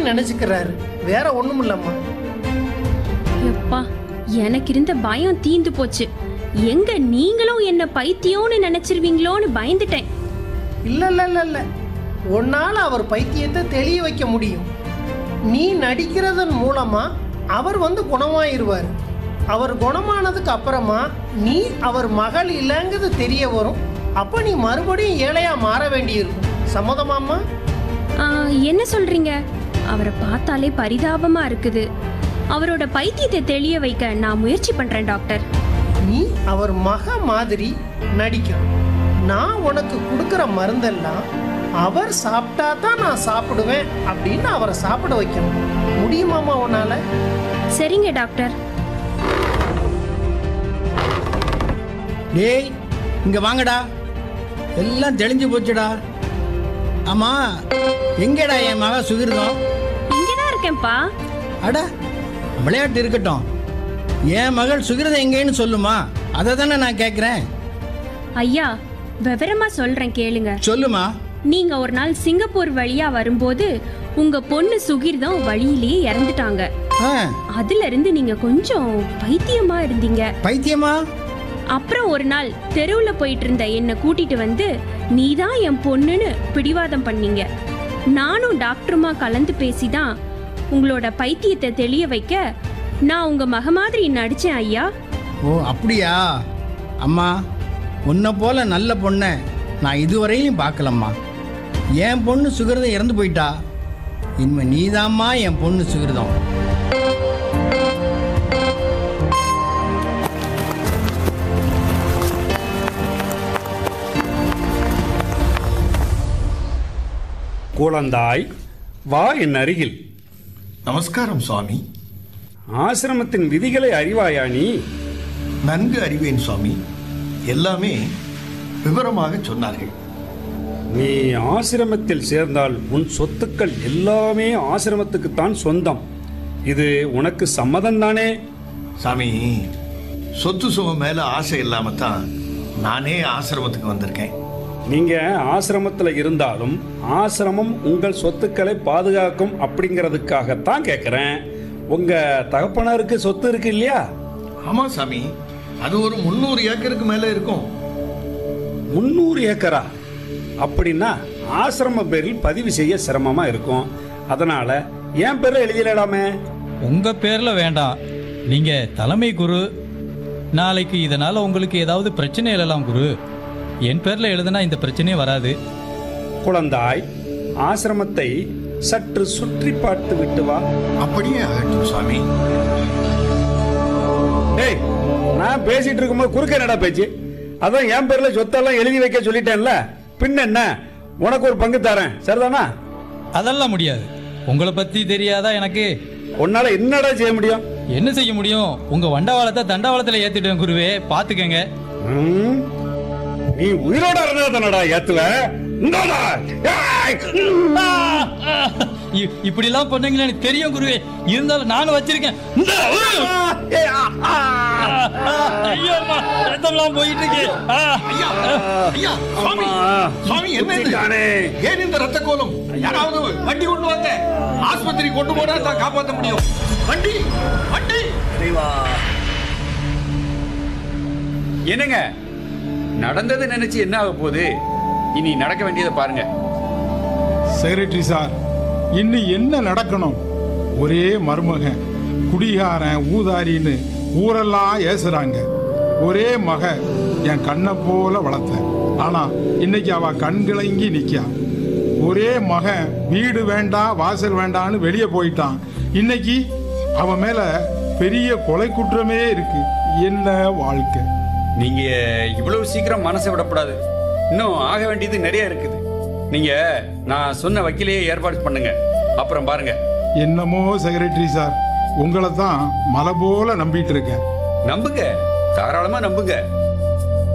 நினைச்சுக்கிறாரு வேற ஒண்ணும் இல்லம்மா எப்பா எனக்கு இருந்த பயம் தீந்து போச்சு எங்க நீங்களும் என்ன பைத்தியம்னு நினைச்சிருவீங்களோன்னு பயந்துட்டேன் இல்ல இல்ல இல்ல இல்ல உன்னால அவர் பைத்தியத்தை தெளிய வைக்க முடியும் நீ நடிக்கிறதன் மூலமா அவர் வந்து குணமாயிருவார் அவர் குணமானதுக்கு அப்புறமா நீ அவர் மகள் இல்லைங்கிறது தெரிய வரும் அப்ப நீ மறுபடியும் ஏழையா மாற வேண்டியிருக்கும் சம்மதமாம்மா ஆ, என்ன சொல்றீங்க அவரை பார்த்தாலே பரிதாபமா இருக்குது அவரோட பைத்தியத்தை தெளிய வைக்க நான் முயற்சி பண்றேன் டாக்டர் நீ அவர் மக மாதிரி நடிக்கணும் நான் உனக்கு கொடுக்குற மருந்தெல்லாம் அவர் சாப்பிட்டா தான் நான் சாப்பிடுவேன் அப்படின்னு அவரை சாப்பிட வைக்கணும் முடியுமாம்மா உன்னால சரிங்க டாக்டர் டேய் இங்க வாங்கடா எல்லாம் தெளிஞ்சு போச்சுடா ஆமா எங்கடா என் மக சுகிருதம் இங்கதான் இருக்கேன்ப்பா அட விளையாட்டு இருக்கட்டும் என் மகள் சுகிருதம் எங்கேன்னு சொல்லுமா அதை தானே நான் கேட்குறேன் ஐயா விவரமா சொல்றேன் கேளுங்க சொல்லுமா நீங்க ஒரு நாள் சிங்கப்பூர் வழியா வரும்போது உங்க பொண்ணு சுகிர்தம் வழியிலேயே இறந்துட்டாங்க ஆ அதுல இருந்து நீங்க கொஞ்சம் பைத்தியமா இருந்தீங்க பைத்தியமா அப்புறம் ஒரு நாள் தெருவுல போயிட்டு இருந்த என்னை கூட்டிட்டு வந்து நீதான் என் பொண்ணுன்னு பிடிவாதம் பண்ணீங்க நானும் டாக்டருமா கலந்து பேசிதான் உங்களோட பைத்தியத்தை தெளிய வைக்க நான் உங்க மக மாதிரி நடிச்சேன் ஐயா ஓ அப்படியா அம்மா உன்னை போல நல்ல பொண்ணை நான் இதுவரையிலும் பார்க்கலம்மா என் பொண்ணு சுகிருதம் இறந்து போயிட்டா இனிமே நீதாம்மா என் பொண்ணு சுகிருதம் குழந்தாய் வா என் அருகில் நமஸ்காரம் சுவாமி ஆசிரமத்தின் விதிகளை அறிவாயா நீ நன்கு அறிவேன் சுவாமி எல்லாமே விவரமாக சொன்னார்கள் நீ ஆசிரமத்தில் சேர்ந்தால் உன் சொத்துக்கள் எல்லாமே ஆசிரமத்துக்குத்தான் சொந்தம் இது உனக்கு சம்மதம் தானே சாமி சொத்து சுகம் மேல ஆசை இல்லாம தான் நானே ஆசிரமத்துக்கு வந்திருக்கேன் நீங்க ஆசிரமத்துல இருந்தாலும் ஆசிரமம் உங்கள் சொத்துக்களை பாதுகாக்கும் அப்படிங்கிறதுக்காகத்தான் கேட்குறேன் உங்க தகப்பனாருக்கு சொத்து இருக்கு இல்லையா ஆமா சாமி அது ஒரு முந்நூறு ஏக்கருக்கு மேல இருக்கும் முந்நூறு ஏக்கரா அப்படின்னா ஆசிரம பேரில் பதிவு செய்ய சிரமமா இருக்கும் அதனால என் பேர்ல எழுதிடலாமே உங்க பேர்ல வேண்டாம் நீங்க தலைமை குரு நாளைக்கு இதனால உங்களுக்கு ஏதாவது பிரச்சனை எழலாம் குரு என் பேர்ல எழுதுனா இந்த பிரச்சனையே வராது குழந்தாய் ஆசிரமத்தை சற்று சுற்றி பார்த்து விட்டு வா அப்படியே ஆகட்டும் சாமி டேய் நான் பேசிட்டு இருக்கும்போது குறுக்க என்னடா பேச்சு அதான் என் பேர்ல சொத்தெல்லாம் எழுதி வைக்க சொல்லிட்டேன்ல பின்ன என்ன உனக்கு ஒரு பங்கு தரேன் சரிதானா அதெல்லாம் முடியாது உங்களை பத்தி தெரியாதா எனக்கு உன்னால என்னடா செய்ய முடியும் என்ன செய்ய முடியும் உங்க வண்டவாளத்தை தண்டவாளத்துல ஏத்திட்டேன் குருவே பாத்துக்கங்க ம்? நீ உயிரோட இருந்தா தானடா ஏத்துவ இந்தாடா. ஏய்! இ- இப்படிலாம் பண்ணீங்கன்னு எனக்கு தெரியும் குருவே இருந்தாலும் நானும் வச்சிருக்கேன் இந்தா, ஏய், ஆ, ஆ. ஐயோ அம்மா, ரத்தம்லாம் போயிட்டு இருக்கு ஆ. ஐயா ஐயா சுவாமி அம்மா. சுவாமி என்ன இது? குத்திட்டானே. ஏன் இந்த ரத்த கோலம் யாராவது வண்டி கொண்டு வாங்க ஆஸ்பத்திரி கொண்டு போனா தான் காப்பாற்ற முடியும் வண்டி வண்டி என்னங்க நடந்ததை நினைச்சு என்ன ஆக போகுது இனி நடக்க வேண்டியதை பாருங்க செக்ரட்டரி சார் இன்னும் என்ன நடக்கணும் ஒரே மருமகன் குடிகாரன் ஊதாரின்னு ஊரெல்லாம் ஏசுறாங்க ஒரே மக என் கண்ணை போல வளர்த்தேன் ஆனா இன்னைக்கு அவ கண் கிளங்கி நிக்கா ஒரே மகன் வீடு வேண்டாம் வாசல் வேண்டான்னு வெளியே போயிட்டான் இன்னைக்கு அவன் மேல பெரிய கொலை குற்றமே இருக்கு என்ன வாழ்க்கை நீங்க இவ்வளவு சீக்கிரம் மனசை விடக்கூடாது இன்னும் ஆக வேண்டியது நிறைய இருக்குது நீங்க நான் சொன்ன வக்கீலையே ஏற்பாடு பண்ணுங்க அப்புறம் பாருங்க என்னமோ செக்ரட்டரி சார் உங்களை தான் மலை போல நம்பிட்டு இருக்கேன் நம்புங்க தாராளமா நம்புங்க